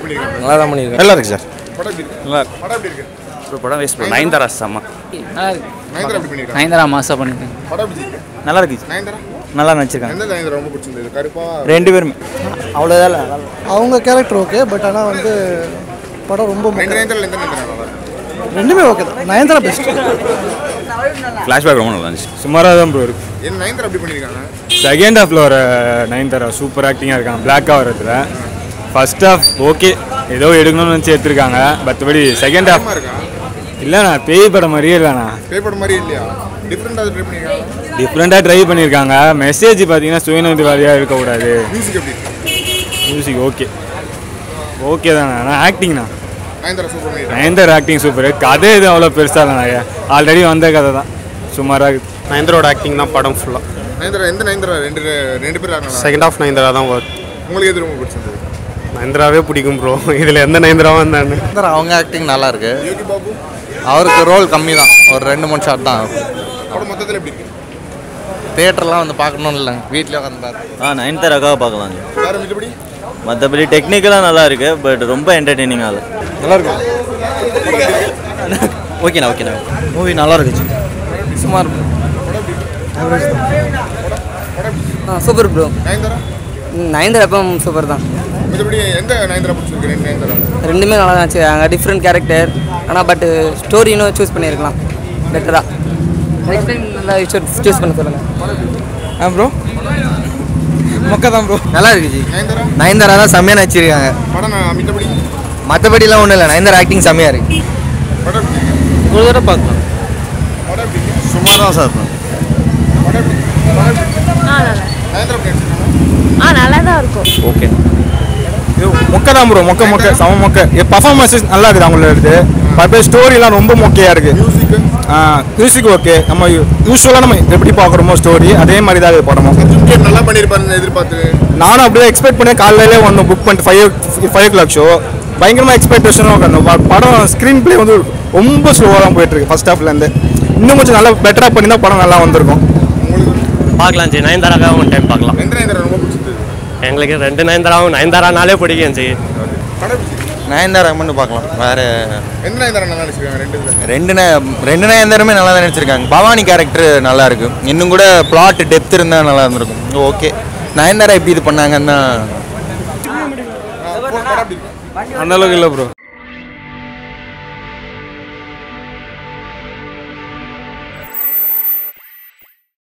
பண்ணிருக்காங்க நல்லா தான் பண்ணியிருக்கேன் நல்லா இருக்கு சார் படம் எப்படி இருக்கு நல்லா இருக்கு படம் எப்படி இருக்கு ப்ரோ படம் வேஸ்ட் ப்ரோ நயன்தாரா செம்ம நல்லா இருக்கு நயன்தாரா எப்படி பண்ணிருக்காங்க நயன்தாரா மாசா பண்ணிருக்கேன் படம் எப்படி இருக்கு நல்லா இருக்கு நயன்தாரா நல்லா நடிச்சிருக்காங்க எந்த நயன்தாரா ரொம்ப பிடிச்சிருந்தது கருப்பா ரெண்டு பேருமே அவ்வளோதான் அவங்க கேரக்டர் ஓகே பட் ஆனால் வந்து படம் ரொம்ப ரெண்டு நயன்தாரா எந்த நயன்தாரா நல்லா இருக்கு ரெண்டுமே ஓகே தான் நயன்தாரா பெஸ்ட் ஃப்ளாஷ்பேக் ரொம்ப நல்லா இருந்துச்சு சுமாராக தான் ப்ரோ இருக்கு என்ன நயன்தாரா எப்படி பண்ணிருக்காங்க செகண்ட் ஹாஃபில் வர நயன்தாரா சூப்பர் ஆக்டிங்காக இருக்காங்க பிளாக்காக வரதுல ஃபர்ஸ்ட் ஹாஃப் ஓகே ஏதோ எடுக்கணும்னு நினச்சி எடுத்திருக்காங்க மற்றபடி செகண்ட் ஹாஃப் சும்மா இருக்கா இல்லைண்ணா பேய் படம் மாதிரியே இல்லைண்ணா பேப்பர் மாதிரி இல்லையா டிஃப்ரெண்டாக ட்ரை பண்ணிருக்காங்க டிஃப்ரெண்ட்டாக ட்ரை பண்ணியிருக்காங்க மெசேஜ் பார்த்தீங்கன்னா சுயநலவாதியாக இருக்கக்கூடாது மியூசிக் எப்படி இருக்கு மியூசிக் ஓகே ஓகே தானே ஆனால் ஆக்டிங்ண்ணா நயன்தாரா சூப்பர் பண்ணிருக்காங்க நயன்தார் ஆக்டிங் சூப்பர் கதை எதுவும் அவ்வளோ பெருசாக இல்லைண்ணா ஆல்ரெடி வந்த கதை தான் சுமாராக இருக்குது நயன்தரோட ஆக்டிங் தான் படம் ஃபுல்லாக நயன்தாரா எந்த நயன்தாரா ரெண்டு ரெண்டு பேர் யாரு நல்லா செகண்ட் ஆஃப் நயன்தரா தான் வரும் உங்களுக்கு எது ரொம்ப பிடிச்சிருந்தது நயன்தராவே பிடிக்கும் ப்ரோ இதில் எந்த நயன்தராவும் இருந்தான்னு அவங்க ஆக்டிங் நல்லா இருக்கு யோகி பாபு அவருக்கு ரோல் கம்மி தான் ஒரு ரெண்டு மூணு ஷாட் தான் படம் மொத்தத்தில் எப்படி இருக்கு தியேட்டர்லாம் வந்து பார்க்கணும் இல்லை வீட்டில் உட்காந்து பார்த்து ஆ நயன்தாராக்காக பார்க்கலாம் வேற மிச்சபடி மற்றபடி டெக்னிக்கலாக நல்லா இருக்கு பட் ரொம்ப என்டர்டெய்னிங்காக இல்லை நல்லா இருக்கும் ஓகேண்ணா ஓகேண்ணா மூவி நல்லா இருந்துச்சு சுமார் ஆ சூப்பர் ப்ரோ நயன்தாரா நயன்தாரா எப்பவும் சூப்பர் தான் மிச்சபடி எந்த நயன்தாரா பிடிச்சிருக்கு ரெண்டு நயன்தாரா ரெண்டுமே நல்லா தான் வச்சுருக்காங்க டிஃப்ரெண்ட் கேரக்டர் ஆனால் பட் ஸ்டோரி இன்னும் சூஸ் பண்ணியிருக்கலாம் பெட்டராக நெக்ஸ்ட் டைம் நல்லா சூஸ் பண்ண சொல்லுங்கள் ஆ ப்ரோ மொக்க தான் ப்ரோ நல்லா இருக்கு ஜி நயன்தாரா நயன்தாரா தான் செம்மையாக நடிச்சிருக்காங்க படம் நான் மிச்சபடி மற்றபடிலாம் ஒன்றும் இல்லை நயன்தாரா ஆக்டிங் செம்மையாக இருக்கு படம் எப்படி இருக்கு ஒரு தடவை பார்க்கலாம் படம் எப்படி இருக்கு சுமாராக சார் படம் எப்படி இருக்கு? படம் எப்படி இருக்கு? ஆ நல்லா நயன்தாரா எப்படி நடிச்சிருக்காங்க ஆ நல்லா தான் இருக்கும் ஓகே மொக்க தான் ப்ரோ மொக்க மொக்க சம மொக்க பர்ஃபார்மன்ஸஸ் நல்லா இருக்குது அவங்களோட இது பட் ஸ்டோரிலாம் ரொம்ப மொக்கையாக இருக்குது மியூசிக் மியூசிக் ஓகே நம்ம யூஸ்வலாக நம்ம எப்படி பார்க்குறோமோ ஸ்டோரி அதே மாதிரி தான் இது படமும் சர்டிஃபிகேட் நல்லா பண்ணியிருப்பாருன்னு எதிர்பார்த்து நானும் அப்படியே எக்ஸ்பெக்ட் பண்ணி காலையிலே ஒன்று புக் பண்ணிட்டு five five o'clock show பயங்கரமாக எக்ஸ்பெக்டேஷனும் இருக்கணும் ப- படம் ஸ்க்ரீன் ப்ளே வந்து ரொம்ப ஸ்லோவாக தான் போயிட்டு இருக்கு ஃபர்ஸ்ட் ஹாஃப்லேருந்து இன்னும் கொஞ்சம் நல்லா பெட்டராக பண்ணி தான் படம் நல்லா வந்திருக்கும் பார்க்கலாம் ஜி நயன்தாராக்காக ஒன் டைம் பார்க்கலாம் எந்த நயன்தாரா ரொம்ப பிடிச்சிருந்தது எங்களுக்கு ரெண்டு நயன்தாராவும் நயன்தாரானாலே பிடிக்கும் ஜி படம் எப்படி இருக்கு? நயன்தாரா மட்டும் பார்க்கலாம் வேற எந்த நயன்தாரா நல்லா நடிச்சிருக்காங்க ரெண்டு இதுல ரெண்டு நய- ரெண்டு நயன்தாருமே நல்லா தான் நடிச்சிருக்காங்க பவானி கேரக்டர் நல்லா இருக்கு இன்னும் கூட பிளாட் டெப்த் இருந்தால் நல்லா இருந்திருக்கும் ஓகே நயன்தாரா எப்படி இது பண்ணாங்கன்னா படம் எப்படி இருக்கு அந்த அளவுக்கு இல்லை ப்ரோ